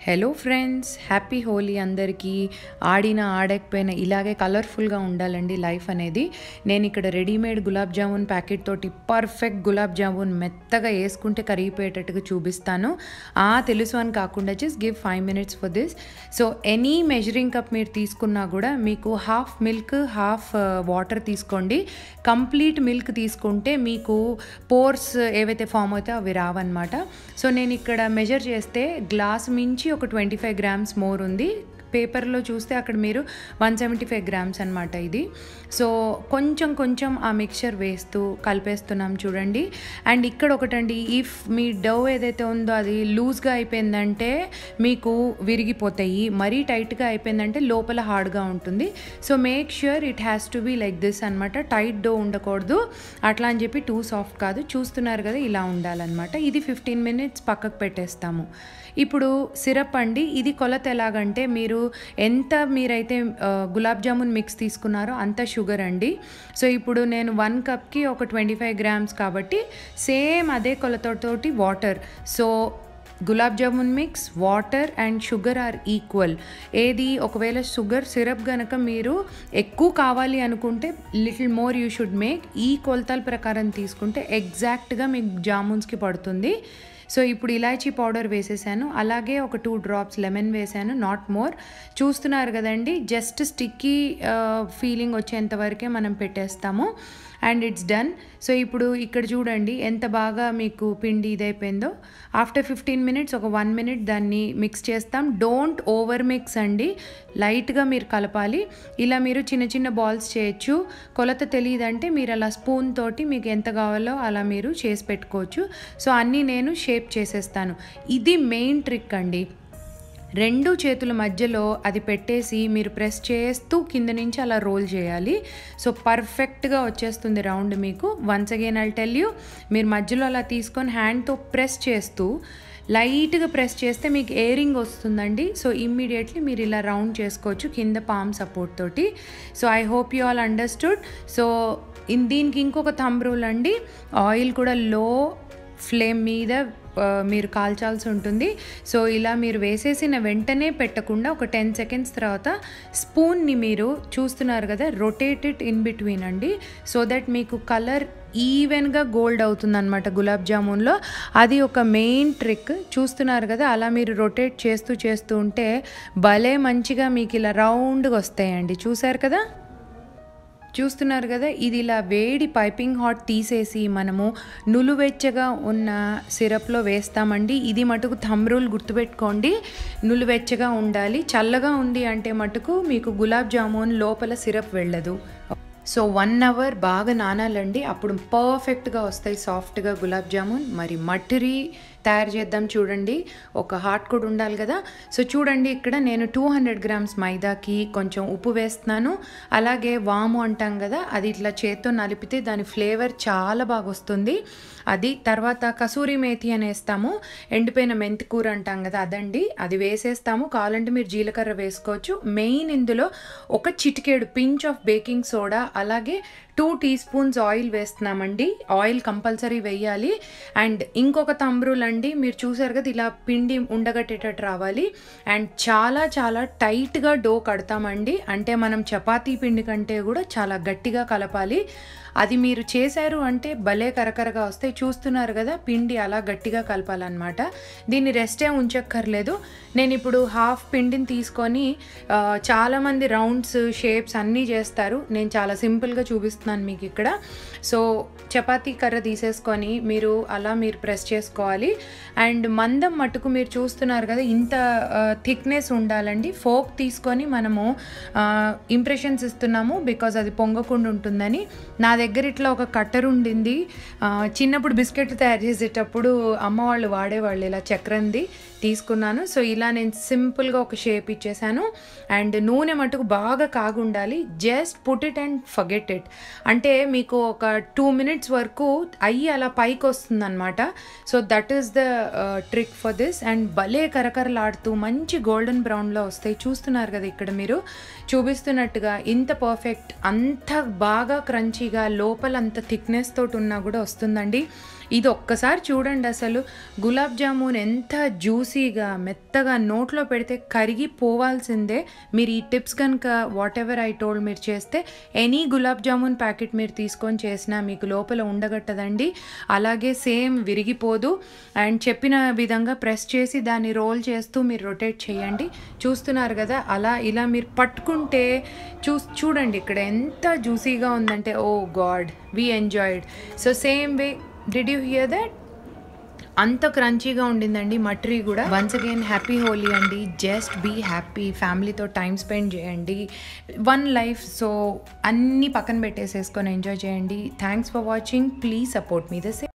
hello friends happy Holi అందరికీ ఆడిన ఆడకపోయినా ఇలాగే కలర్ఫుల్గా ఉండాలండి లైఫ్ అనేది నేను ఇక్కడ రెడీమేడ్ గులాబ్ జామున్ ప్యాకెట్ తోటి పర్ఫెక్ట్ గులాబ్ జామున్ మెత్తగా వేసుకుంటే కరిగిపోయేటట్టుగా చూపిస్తాను ఆ తెలుసు అని కాకుండా just give five minutes for this so any measuring cup మీరు తీసుకున్నా కూడా మీకు హాఫ్ మిల్క్ హాఫ్ వాటర్ తీసుకోండి కంప్లీట్ మిల్క్ తీసుకుంటే మీకు పోర్స్ ఏవైతే ఫామ్ అవుతాయో అవి రావన్నమాట సో నేను ఇక్కడ మెజర్ చేస్తే గ్లాస్ మించి ఒక ట్వంటీ ఫైవ్ గ్రామ్స్ మోర్ ఉంది పేపర్లో చూస్తే అక్కడ మీరు వన్ సెవెంటీ ఫైవ్ గ్రామ్స్ అనమాట ఇది సో కొంచెం కొంచెం ఆ మిక్చర్ వేస్తూ కలిపేస్తున్నాం చూడండి అండ్ ఇక్కడ ఒకటండి ఇఫ్ మీ డవ్ ఏదైతే ఉందో అది లూజ్గా అయిపోయిందంటే మీకు విరిగిపోతాయి మరీ టైట్గా అయిపోయిందంటే లోపల హార్డ్గా ఉంటుంది so make sure it has to be like this అనమాట టైట్ డో ఉండకూడదు అట్లా అని చెప్పి టూ సాఫ్ట్ కాదు చూస్తున్నారు కదా ఇలా ఉండాలన్నమాట ఇది ఫిఫ్టీన్ మినిట్స్ పక్కకు పెట్టేస్తాము ఇప్పుడు సిరప్ అండి ఇది కొలత ఎలాగంటే మీరు ఎంత మీరైతే ఆ, గులాబ్ జామున్ మిక్స్ తీసుకున్నారో అంత షుగర్ అండి సో ఇప్పుడు నేను వన్ కప్కి ఒక ట్వంటీ ఫైవ్ గ్రామ్స్ కాబట్టి సేమ్ అదే కొలతతోటి water so gulab jamun mix water and sugar are equal ఏది ఒకవేళ షుగర్ సిరప్ గనక మీరు ఎక్కువ కావాలి అనుకుంటే little more you should make ఈ కొలతల ప్రకారం తీసుకుంటే ఎగ్జాక్ట్గా మీకు జామున్స్కి పడుతుంది సో ఇప్పుడు ఇలాచీ పౌడర్ వేసేసాను అలాగే ఒక టూ డ్రాప్స్ లెమన్ వేసాను నాట్ మోర్ చూస్తున్నారు కదండి జస్ట్ స్టిక్కీ ఫీలింగ్ వచ్చేంత వరకే మనం పెట్టేస్తాము అండ్ ఇట్స్ డన్ సో ఇప్పుడు ఇక్కడ చూడండి ఎంత బాగా మీకు పిండి ఇదైపోయిందో ఆఫ్టర్ ఫిఫ్టీన్ మినిట్స్ ఒక వన్ మినిట్ దాన్ని మిక్స్ చేస్తాం డోంట్ ఓవర్ మిక్స్ అండి లైట్గా మీరు కలపాలి ఇలా మీరు చిన్న చిన్న బాల్స్ చేయొచ్చు కొలత తెలియదంటే మీరు అలా స్పూన్ తోటి మీకు ఎంత కావాలో అలా మీరు చేసి పెట్టుకోవచ్చు సో అన్నీ నేను షేప్ చేసేస్తాను ఇది మెయిన్ ట్రిక్ అండి రెండు చేతుల మధ్యలో అది పెట్టేసి మీరు ప్రెస్ చేస్తూ కింద నుంచి అలా రోల్ చేయాలి సో పర్ఫెక్ట్గా వచ్చేస్తుంది రౌండ్ మీకు once again I'll tell you మీరు మధ్యలో అలా తీసుకొని హ్యాండ్తో ప్రెస్ చేస్తూ లైట్గా ప్రెస్ చేస్తే మీకు ఎయిరింగ్ వస్తుందండి సో ఇమ్మీడియట్లీ మీరు ఇలా రౌండ్ చేసుకోవచ్చు కింద పామ్ సపోర్ట్ తోటి so I hope you all understood so in దీనికి ఇంకొక థంబ్ రూల్ అండి ఆయిల్ కూడా లో ఫ్లేమ్ మీద ఆ, మీరు కాల్చాల్సి ఉంటుంది సో ఇలా మీరు వేసేసిన వెంటనే పెట్టకుండా ఒక టెన్ సెకండ్స్ తర్వాత స్పూన్ని మీరు చూస్తున్నారు కదా రొటేట్ ఇట్ ఇన్ బిట్వీన్ అండి సో దట్ మీకు కలర్ ఈవెన్గా గోల్డ్ అవుతుంది అనమాట గులాబ్ జామున్లో అది ఒక మెయిన్ ట్రిక్ చూస్తున్నారు కదా అలా మీరు రొటేట్ చేస్తూ చేస్తూ ఉంటే భలే మంచిగా మీకు ఇలా రౌండ్గా వస్తాయండి చూసారు కదా చూస్తున్నారు కదా ఇది ఇలా వేడి పైపింగ్ హాట్ తీసేసి మనము నులువెచ్చగా ఉన్న సిరప్లో వేస్తామండి ఇది మటుకు థంబ్ రూల్ గుర్తుపెట్టుకోండి నులువెచ్చగా ఉండాలి చల్లగా ఉంది అంటే మటుకు మీకు గులాబ్ జామున్ లోపల సిరప్ వెళ్ళదు సో వన్ అవర్ బాగా నానాలండి అప్పుడు పర్ఫెక్ట్గా వస్తాయి సాఫ్ట్గా గులాబ్ జామున్ మరి మట్టిరి తయారు చేద్దాం చూడండి ఒక హాట్ కూడా ఉండాలి కదా సో చూడండి ఇక్కడ నేను టూ హండ్రెడ్ గ్రామ్స్ మైదాకి కొంచెం ఉప్పు వేస్తున్నాను అలాగే వాము అంటాం కదా అది ఇట్లా చేత్తో నలిపితే దాని ఫ్లేవర్ చాలా బాగా వస్తుంది అది తర్వాత కసూరి మేథి అని వేస్తాము ఎండిపోయిన మెంతి కూర అంటాం కదా అదండి అది వేసేస్తాము కావాలంటే మీరు జీలకర్ర వేసుకోవచ్చు మెయిన్ ఇందులో ఒక చిటికేడు పించ్ ఆఫ్ బేకింగ్ సోడా అలాగే టూ టీ స్పూన్స్ ఆయిల్ వేస్తున్నామండి ఆయిల్ కంపల్సరీ వేయాలి అండ్ ఇంకొక తంబ్రులు అండి మీరు చూసారు కదా ఇలా పిండి ఉండగట్టేటట్టు రావాలి అండ్ చాలా చాలా టైట్గా డో కడతామండి అంటే మనం చపాతీ పిండి కంటే కూడా చాలా గట్టిగా కలపాలి అది మీరు చేశారు అంటే భలే కరకరగా వస్తాయి చూస్తున్నారు కదా పిండి అలా గట్టిగా కలపాలన్నమాట దీన్ని రెస్టే ఉంచక్కర్లేదు నేను ఇప్పుడు హాఫ్ పిండిని తీసుకొని ఆ, చాలామంది రౌండ్స్ షేప్స్ అన్నీ చేస్తారు నేను చాలా సింపుల్గా చూపిస్తున్నాను మీకు ఇక్కడ సో చపాతీ కర్ర తీసేసుకొని మీరు అలా మీరు ప్రెస్ చేసుకోవాలి అండ్ మందం మట్టుకు మీరు చూస్తున్నారు కదా ఇంత థిక్నెస్ ఉండాలండి ఫోక్ తీసుకొని మనము ఇంప్రెషన్స్ ఇస్తున్నాము బికాజ్ అది పొంగకుండా ఉంటుందని నా దగ్గర ఇట్లా ఒక కట్టర్ ఉండింది ఆ, చిన్నప్పుడు బిస్కెట్ తయారు చేసేటప్పుడు అమ్మ వాళ్ళు వాడేవాళ్ళు ఇలా చక్రంది తీసుకున్నాను సో ఇలా నేను సింపుల్గా ఒక షేప్ ఇచ్చేసాను అండ్ నూనె మటుకు బాగా కాగుండాలి just put it and forget it అంటే మీకు ఒక టూ మినిట్స్ వరకు అయ్యి అలా పైకి వస్తుందన్నమాట so that is the trick for this and భలే కరకరలాడుతూ మంచి గోల్డెన్ బ్రౌన్లో వస్తాయి చూస్తున్నారు కదా ఇక్కడ మీరు చూపిస్తున్నట్టుగా ఇంత పర్ఫెక్ట్ అంత బాగా క్రంచీగా లోపల అంత థిక్నెస్ తోటి ఉన్నా కూడా వస్తుందండి ఇది ఒక్కసారి చూడండి అసలు గులాబ్ జామున్ ఎంత జ్యూసీగా మెత్తగా నోట్లో పెడితే కరిగి పోవాల్సిందే మీరు ఈ టిప్స్ కనుక వాట్ ఎవర్ ఐ టోల్డ్ మీరు చేస్తే ఎనీ గులాబ్ జామున్ ప్యాకెట్ మీరు తీసుకొని చేసినా మీకు లోపల ఉండగట్టదండి అలాగే సేమ్ విరిగిపోదు అండ్ చెప్పిన విధంగా ప్రెస్ చేసి దాన్ని రోల్ చేస్తూ మీరు రొటేట్ చేయండి చూస్తున్నారు కదా అలా ఇలా మీరు పట్టుకుంటే చూ చూడండి ఇక్కడ ఎంత జ్యూసీగా ఉందంటే oh god we enjoyed so same way did you hear that అంత క్రంచీగా ఉండిందండి మటరీ కూడా వన్స్ అగైన్ హ్యాపీ హోలీ అండి జస్ట్ బీ హ్యాపీ ఫ్యామిలీతో టైం స్పెండ్ చేయండి వన్ లైఫ్ సో అన్నీ పక్కన పెట్టేసేసుకొని ఎంజాయ్ చేయండి thanks for watching please support మీ ద